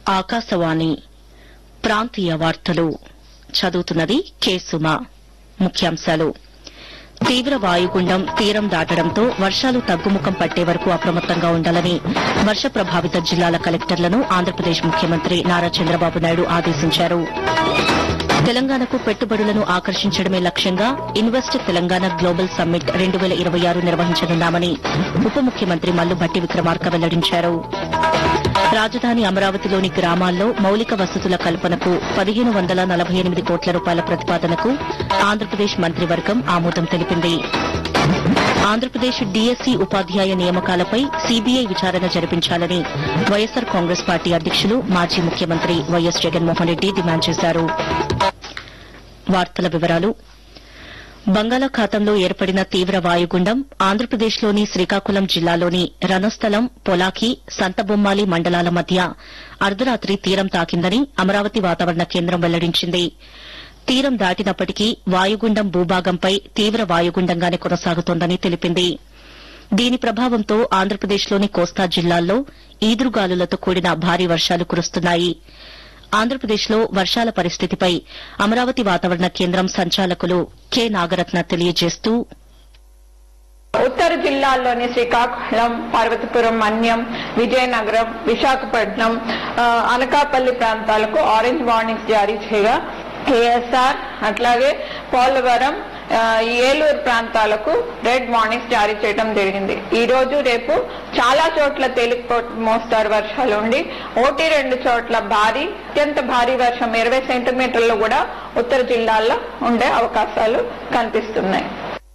ఆకాశవాణి ప్రాంతీయ వార్తలు చదువుతున్నది కె సుమ ముఖ్యాంశాలు తీవ్ర వాయుగుండం తీరం దాటడంతో వర్షాలు తగ్గుముఖం పట్టే వరకు అప్రమత్తంగా ఉండాలని వర్ష ప్రభావిత జిల్లాల కలెక్టర్లను ఆంధ్రప్రదేశ్ ముఖ్యమంత్రి నారా చంద్రబాబు నాయుడు ఆదేశించారు తెలంగాణకు పెట్టుబడులను ఆకర్షించడమే లక్ష్యంగా ఇన్వెస్ట్ తెలంగాణ గ్లోబల్ సమ్మిట్ రెండు వేల ఇరవై ఆరు నిర్వహించనున్నామని ఉప ముఖ్యమంత్రి మల్లుభట్టి విక్రమార్క వెల్లడించారు రాజధాని అమరావతిలోని గ్రామాల్లో మౌలిక వసతుల కల్పనకు పదిహేను వందల నలభై ఎనిమిది కోట్ల రూపాయల ప్రతిపాదనకు ఆంధ్రప్రదేశ్ మంత్రివర్గం ఆమోదం తెలిపింది ఆంధ్రప్రదేశ్ డీఎస్సీ ఉపాధ్యాయ నియామకాలపై సీబీఐ విచారణ జరిపించాలని వైఎస్సార్ కాంగ్రెస్ పార్టీ అధ్యకులు మాజీ ముఖ్యమంత్రి వైఎస్ జగన్మోహన్ రెడ్డి డిమాండ్ చేశారు వార్తల వివరాలు బంగాళాఖాతంలో ఏర్పడిన తీవ్ర వాయుగుండం ఆంధ్రప్రదేశ్లోని శ్రీకాకుళం జిల్లాలోని రణస్థలం పొలాకి సంతబొమ్మాలి మండలాల మధ్య అర్ధరాత్రి తీరం తాకిందని అమరావతి వాతావరణ కేంద్రం వెల్లడించింది తీరం దాటినప్పటికీ వాయుగుండం భూభాగంపై తీవ్ర వాయుగుండంగానే కొనసాగుతోందని తెలిపింది దీని ప్రభావంతో ఆంధ్రప్రదేశ్లోని కోస్తా జిల్లాల్లో ఈదురుగాలులతో కూడిన భారీ వర్షాలు కురుస్తున్నాయి ఆంధ్రప్రదేశ్లో వర్షాల పరిస్థితిపై అమరావతి వాతావరణ కేంద్రం సంచాలకులు కె నాగరత్న తెలియజేస్తూ ఉత్తర జిల్లాల్లోని శ్రీకాకుళం పార్వతీపురం మన్యం విజయనగరం విశాఖపట్నం ఆ, అనకాపల్లి ప్రాంతాలకు ఆరెంజ్ వార్నింగ్స్ జారీ చేయగా ఏఎస్ఆర్ అట్లాగే పోలవరం ఆ, ఈ ఏలూరు ప్రాంతాలకు రెడ్ వార్నింగ్స్ జారీ చేయడం జరిగింది ఈ రోజు రేపు చాలా చోట్ల తేలికపాటి మోస్తారు వర్షాలు ఉండి ఒకటి రెండు చోట్ల భారీ అత్యంత భారీ వర్షం ఇరవై సెంటీమీటర్లు కూడా ఉత్తర జిల్లాల్లో ఉండే అవకాశాలు కనిపిస్తున్నాయి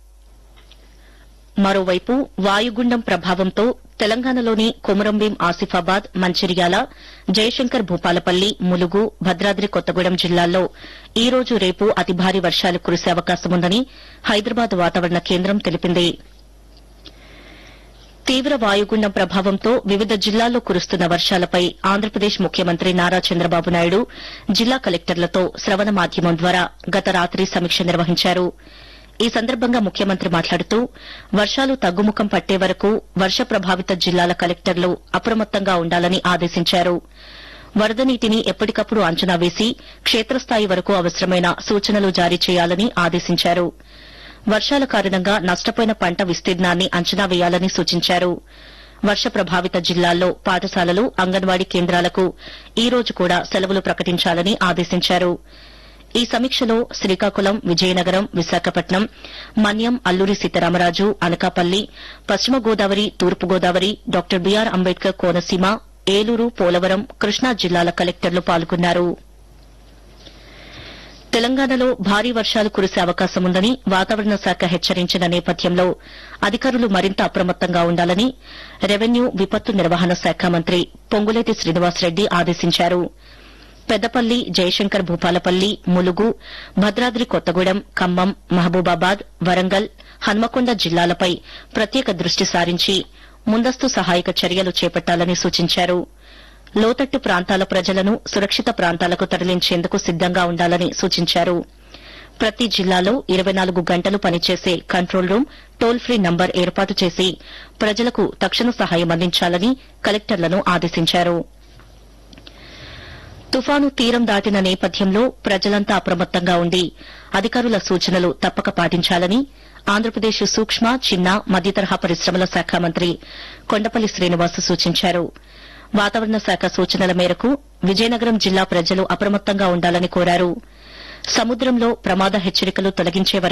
మరోవైపు వాయుగుండం ప్రభావంతో తెలంగాణలోని కొమురంభీం ఆసిఫాబాద్ మంచిర్యాల జయశంకర్ భూపాలపల్లి ములుగు భద్రాద్రి కొత్తగూడెం జిల్లాల్లో ఈ రోజు రేపు అతి భారీ వర్షాలు కురిసే అవకాశముందని హైదరాబాద్ వాతావరణ కేంద్రం తెలిపింది తీవ్ర వాయుగుండం ప్రభావంతో వివిధ జిల్లాల్లో కురుస్తున్న వర్షాలపై ఆంధ్రప్రదేశ్ ముఖ్యమంత్రి నారా చంద్రబాబు నాయుడు జిల్లా కలెక్టర్లతో శ్రవణ మాధ్యమం ద్వారా గత రాత్రి సమీక్ష నిర్వహించారు ఈ సందర్భంగా ముఖ్యమంత్రి మాట్లాడుతూ వర్షాలు తగ్గుముఖం పట్టే వరకు వర్ష ప్రభావిత జిల్లాల కలెక్టర్లు అప్రమత్తంగా ఉండాలని ఆదేశించారు వరద నీటిని ఎప్పటికప్పుడు అంచనా వేసి క్షేత్రస్థాయి వరకు అవసరమైన సూచనలు జారీ చేయాలని ఆదేశించారు వర్షాల కారణంగా నష్టపోయిన పంట విస్తీర్ణాన్ని అంచనా వేయాలని సూచించారు వర్ష ప్రభావిత జిల్లాల్లో పాఠశాలలు అంగన్వాడీ కేంద్రాలకు ఈ రోజు కూడా సెలవులు ప్రకటించాలని ఆదేశించారు ఈ సమీక్షలో శ్రీకాకుళం విజయనగరం విశాఖపట్నం మన్యం అల్లూరి సీతారామరాజు అనకాపల్లి పశ్చిమ గోదావరి తూర్పు గోదావరి డాక్టర్ బీఆర్ అంబేద్కర్ కోనసీమ ఏలూరు పోలవరం కృష్ణా జిల్లాల కలెక్టర్లు పాల్గొన్నారు తెలంగాణలో భారీ వర్షాలు కురిసే అవకాశముందని వాతావరణ శాఖ హెచ్చరించిన నేపథ్యంలో అధికారులు మరింత అప్రమత్తంగా ఉండాలని రెవెన్యూ విపత్తు నిర్వహణ శాఖ మంత్రి పొంగులేటి శ్రీనివాసరెడ్డి ఆదేశించారు పెద్దపల్లి జయశంకర్ భూపాలపల్లి ములుగు భద్రాద్రి కొత్తగూడెం ఖమ్మం మహబూబాబాద్ వరంగల్ హన్మకొండ జిల్లాలపై ప్రత్యేక దృష్టి సారించి ముందస్తు సహాయక చర్యలు చేపట్టాలని సూచించారు లోతట్టు ప్రాంతాల ప్రజలను సురక్షిత ప్రాంతాలకు తరలించేందుకు సిద్దంగా ఉండాలని సూచించారు ప్రతి జిల్లాలో ఇరవై నాలుగు గంటలు పనిచేసే control room toll free number ఏర్పాటు చేసి ప్రజలకు తక్షణ సహాయం అందించాలని కలెక్టర్లను ఆదేశించారు తుఫాను తీరం దాటిన నేపథ్యంలో ప్రజలంతా అప్రమత్తంగా ఉండి అధికారుల సూచనలు తప్పక పాటించాలని ఆంధ్రప్రదేశ్ సూక్ష్మ చిన్న మధ్యతరహా పరిశ్రమల శాఖ మంత్రి కొండపల్లి శ్రీనివాస్ సూచించారు వాతావరణ శాఖ సూచనల మేరకు విజయనగరం జిల్లా ప్రజలు అప్రమత్తంగా ఉండాలని కోరారు సముద్రంలో ప్రమాద హెచ్చరికలు తొలగించే వరకు